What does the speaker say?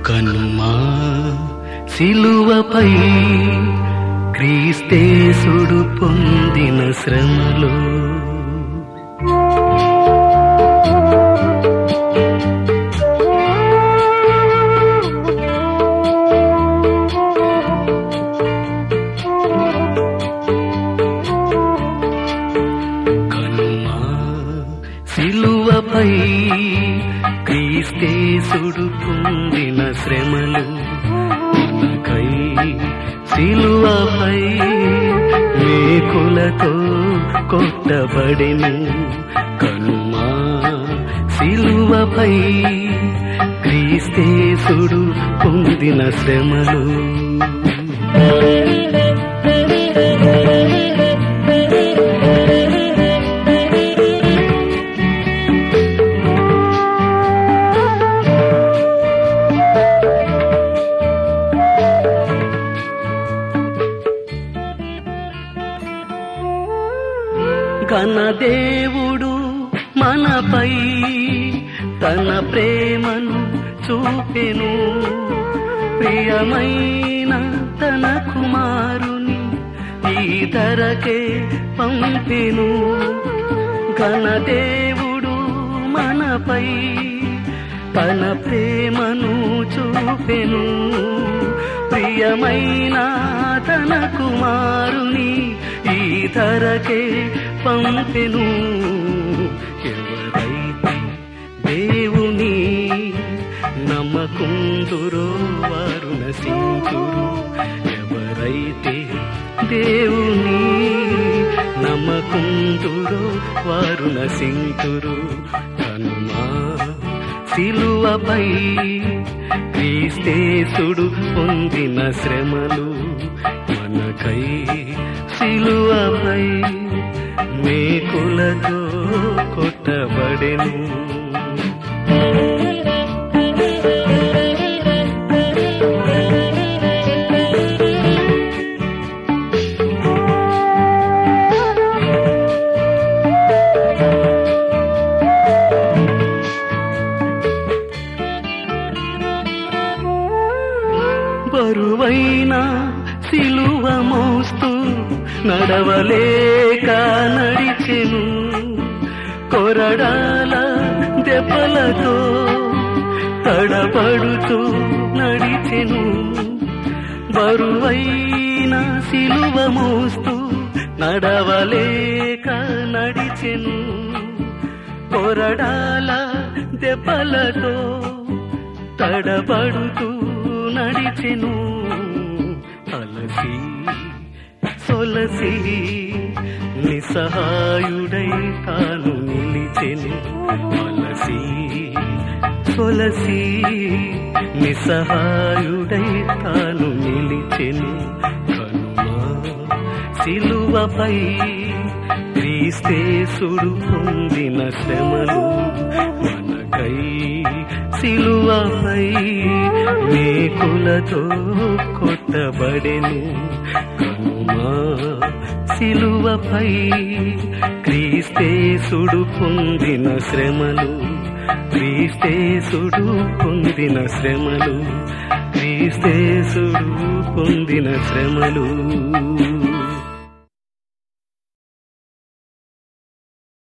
కనుమా సిలువపై క్రీస్తేసుడు పొందిన శ్రమలో కనుమా సిలువపై క్రీస్తేసుడు పొందిన శ్రమలు మనకై సిలువపై మేకులతో కొట్టబడెను కనుమా సిలువపై క్రీస్తేసుడు పొందిన శ్రమలు ఘనదేవుడు మనపై తన ప్రేమను చూపెను ప్రియమైన తన కుమారుని ఈ ధరకే పంపెను ఘనదేవుడు మనపై తన ప్రేమను చూపెను ప్రియమైన తన కుమారుని ఈ ధరకే పంపెను ఎవరైతే దేవుని నమ్మకుందురో వారు నశించురు ఎవరైతే దేవుని నమ్మకుందురో వారు నశించురు కనుమా సిలువపై క్రీస్తేసుడు పొందిన శ్రమలు మనకై సిలువపై మేకులతో కొట్టబడెను బరువైన సిలువ మోస్తూ నడవలేక నడిచెను కొరడాల దెబ్బలతో తడబడుతూ నడిచెను బరువైన సిలువ మోస్తూ నడవలేక నడిచెను కొరడాల దెబ్బలతో తడబడుతూ నడిచెను అలసి సొలసి నిస్సహాయుడై తాను నిలిచెను అలసి సొలసి నిస్సహాయుడై తాను నిలిచెను కనుమా సిలువపై క్రీస్తేసుడు పొందిన శ్రమలు మనకై సిలువపై మేకులతో కొట్టబడెను కనుమా సిలువపై క్రీస్తేసుడు పొందిన శ్రమలు క్రీస్తేసుడు పొందిన శ్రమలు క్రీస్తేసుడు పొందిన శ్రమలు